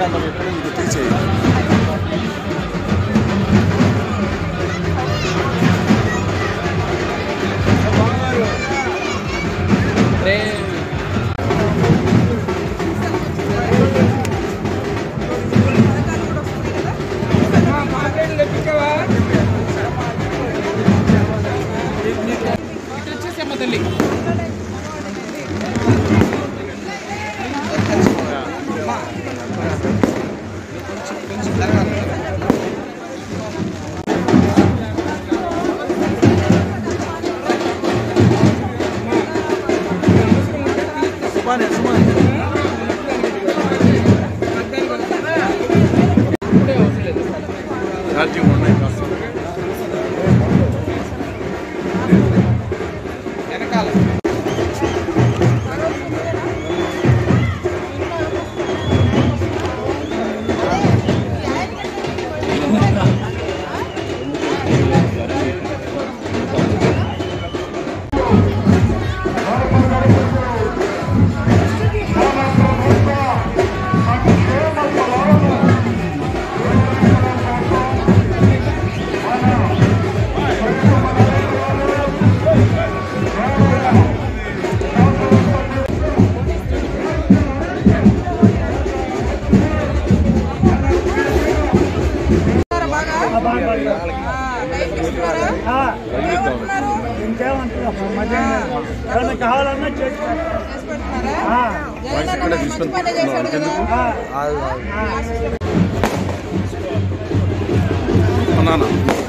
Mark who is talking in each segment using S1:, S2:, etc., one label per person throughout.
S1: దాంట్లో పెట్టడం ఇది తీసేయి
S2: ఇటు వచ్చేసేమ్మ తల్లి
S1: సుమానే సుమానే
S2: ఇప్పుడే అవసరం లేదు
S1: ఛార్జింగ్ ఉన్నాయి కాస్త
S2: వెనకాల
S3: ఏమన్నా కావాలన్నా చేసి
S1: వాయిస్ ఇక్కడ తీసుకొని అంతెందుకు నాన్న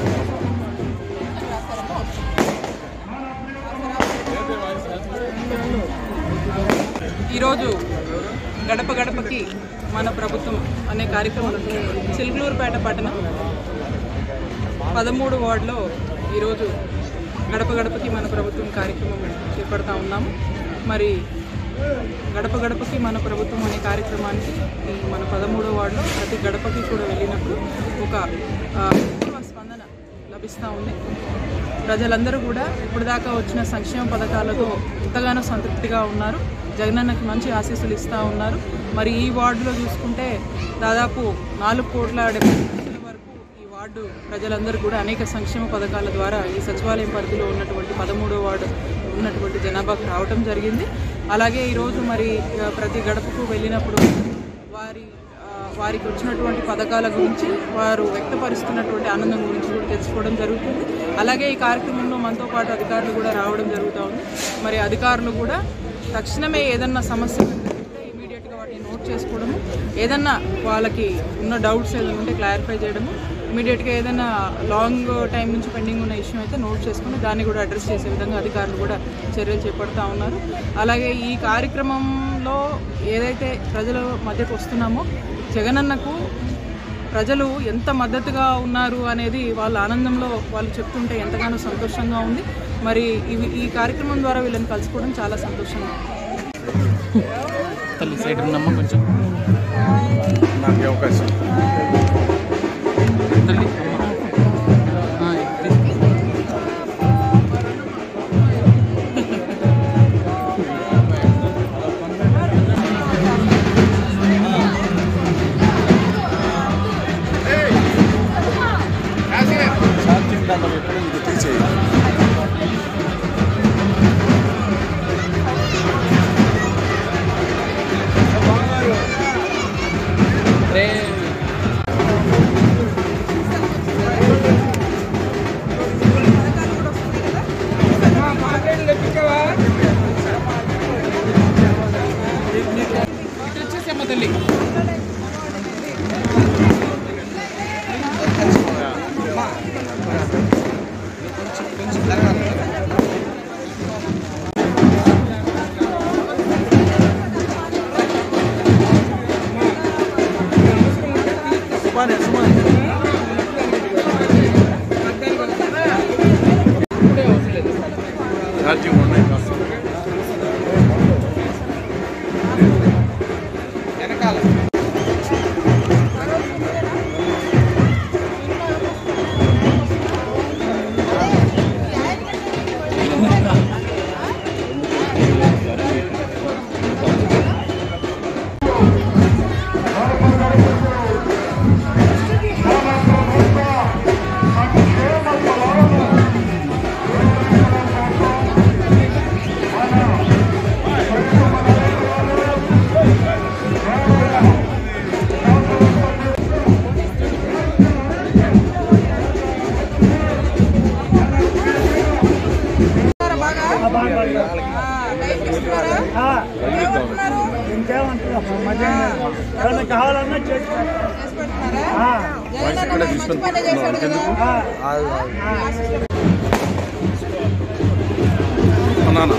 S2: ఈరోజు గడప గడపకి మన ప్రభుత్వం అనే కార్యక్రమం చిలుకలూరుపేట పట్టణం పదమూడు వార్డులో ఈరోజు గడప గడపకి మన ప్రభుత్వం కార్యక్రమం చేపడతా ఉన్నాము మరి గడప గడపకి మన ప్రభుత్వం అనే కార్యక్రమానికి ఈ మన పదమూడో వార్డులో ప్రతి గడపకి కూడా వెళ్ళినప్పుడు ఒక ఆ, ఉత్తమ స్పందన లభిస్తూ ఉంది ప్రజలందరూ కూడా ఇప్పటిదాకా వచ్చిన సంక్షేమ పథకాలతో ఎంతగానో సంతృప్తిగా ఉన్నారు జగనన్నకి మంచి ఆశీస్సులు ఇస్తూ ఉన్నారు మరి ఈ వార్డులో చూసుకుంటే దాదాపు నాలుగు కోట్ల డెబ్బై లక్షల వరకు ఈ వార్డు ప్రజలందరూ కూడా అనేక సంక్షేమ పథకాల ద్వారా ఈ సచివాలయం పరిధిలో ఉన్నటువంటి పదమూడో వార్డు ఉన్నటువంటి జనాభాకు రావటం జరిగింది అలాగే ఈరోజు మరి ఆ, ప్రతి గడపకు వెళ్ళినప్పుడు వారి ఆ, వారికి వచ్చినటువంటి పథకాల గురించి వారు వ్యక్తపరుస్తున్నటువంటి ఆనందం గురించి కూడా తెలుసుకోవడం జరుగుతుంది అలాగే ఈ కార్యక్రమంలో మనతో పాటు అధికారులు కూడా రావడం జరుగుతూ ఉంది మరి అధికారులు కూడా తక్షణమే ఏదన్నా సమస్య ఉంటే ఇమీడియట్గా వాటిని నోట్ చేసుకోవడము ఏదన్నా వాళ్ళకి ఉన్న డౌట్స్ ఏదైనా ఉంటే క్లారిఫై చేయడము ఇమీడియట్గా ఏదైనా లాంగ్ టైం నుంచి పెండింగ్ ఉన్న ఇష్యూ అయితే నోట్ చేసుకుని దాన్ని కూడా అడ్రస్ చేసే విధంగా అధికారులు కూడా చర్యలు చేపడతా ఉన్నారు అలాగే ఈ కార్యక్రమంలో ఏదైతే ప్రజల మధ్యకు వస్తున్నామో జగనన్నకు ప్రజలు ఎంత మద్దతుగా ఉన్నారు అనేది వాళ్ళ ఆనందంలో వాళ్ళు చెప్తుంటే ఎంతగానో సంతోషంగా ఉంది మరి ఇవి ఈ కార్యక్రమం ద్వారా వీళ్ళని కలుసుకోవడం చాలా సంతోషంగా ఉంది
S4: తల్లి సైడ్ ఉన్నమ్మ కొంచెం
S1: నాకు ఈ అవకాశం
S4: తల్లి ఆ, ఇది.
S1: ఛార్జింగ్ దాంట్లో పెట్టడం ఇది తీసేయి
S4: రే
S2: ఇటు వచ్చేసేమ్మ తల్లి
S1: సుమానే సుమానే
S2: ఇప్పుడే అవసరం లేదు
S1: ఛార్జింగ్ ఉన్నాయి కాస్త
S2: వెనకాల
S3: ఏమైనా కావాలన్నా చేసుకో ఆ,
S1: వయసు ఇక్కడే తీసుకొని ఎందుకు మా నాన్న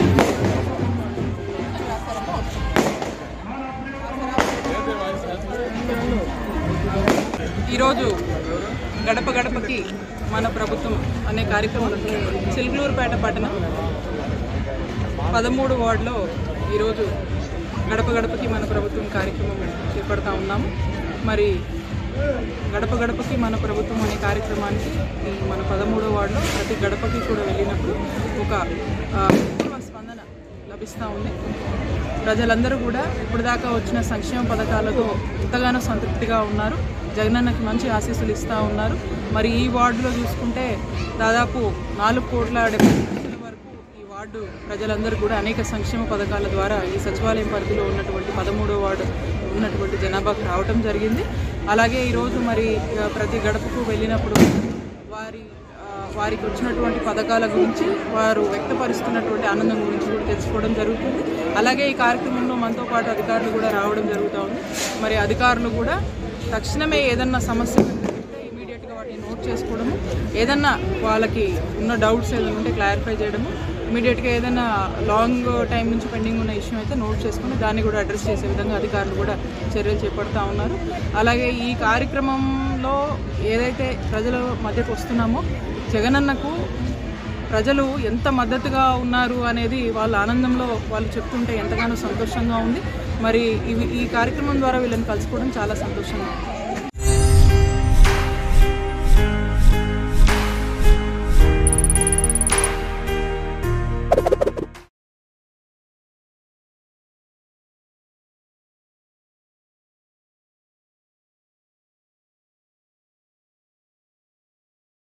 S2: ఈరోజు గడప గడపకి మన ప్రభుత్వం అనే కార్యక్రమం చిలుకలూరుపేట పట్టణం పదమూడు వార్డులో ఈరోజు గడప గడపకి మన ప్రభుత్వం కార్యక్రమం చేపడతా ఉన్నాము మరి గడప గడపకి మన ప్రభుత్వం అనే కార్యక్రమానికి ఈ మన పదమూడో వార్డులో ప్రతి గడపకి కూడా వెళ్ళినప్పుడు ఒక ఆ, ఉత్తమ స్పందన లభిస్తూ ఉంది ప్రజలందరూ కూడా ఇప్పటిదాకా వచ్చిన సంక్షేమ పథకాలతో ఎంతగానో సంతృప్తిగా ఉన్నారు జగనన్నకి మంచి ఆశీస్సులు ఇస్తూ ఉన్నారు మరి ఈ వార్డులో చూసుకుంటే దాదాపు నాలుగు కోట్ల డెబ్బై లక్షల వరకు ఈ వార్డు ప్రజలందరూ కూడా అనేక సంక్షేమ పథకాల ద్వారా ఈ సచివాలయం పరిధిలో ఉన్నటువంటి పదమూడో వార్డు ఉన్నటువంటి జనాభాకు రావటం జరిగింది అలాగే ఈరోజు మరి ఆ, ప్రతి గడపకు వెళ్ళినప్పుడు వారి ఆ, వారికి వచ్చినటువంటి పథకాల గురించి వారు వ్యక్తపరుస్తున్నటువంటి ఆనందం గురించి కూడా తెలుసుకోవడం జరుగుతుంది అలాగే ఈ కార్యక్రమంలో మనతో పాటు అధికారులు కూడా రావడం జరుగుతూ ఉంది మరి అధికారులు కూడా తక్షణమే ఏదన్నా సమస్య ఉంటే ఇమీడియట్గా వాటిని నోట్ చేసుకోవడము ఏదన్నా వాళ్ళకి ఉన్న డౌట్స్ ఏదైనా ఉంటే క్లారిఫై చేయడము ఇమీడియట్గా ఏదైనా లాంగ్ టైం నుంచి పెండింగ్ ఉన్న ఇష్యూ అయితే నోట్ చేసుకుని దాన్ని కూడా అడ్రస్ చేసే విధంగా అధికారులు కూడా చర్యలు చేపడతా ఉన్నారు అలాగే ఈ కార్యక్రమంలో ఏదైతే ప్రజల మధ్యకు వస్తున్నామో జగనన్నకు ప్రజలు ఎంత మద్దతుగా ఉన్నారు అనేది వాళ్ళ ఆనందంలో వాళ్ళు చెప్తుంటే ఎంతగానో సంతోషంగా ఉంది మరి ఇవి ఈ కార్యక్రమం ద్వారా వీళ్ళని కలుసుకోవడం చాలా సంతోషంగా ఉంది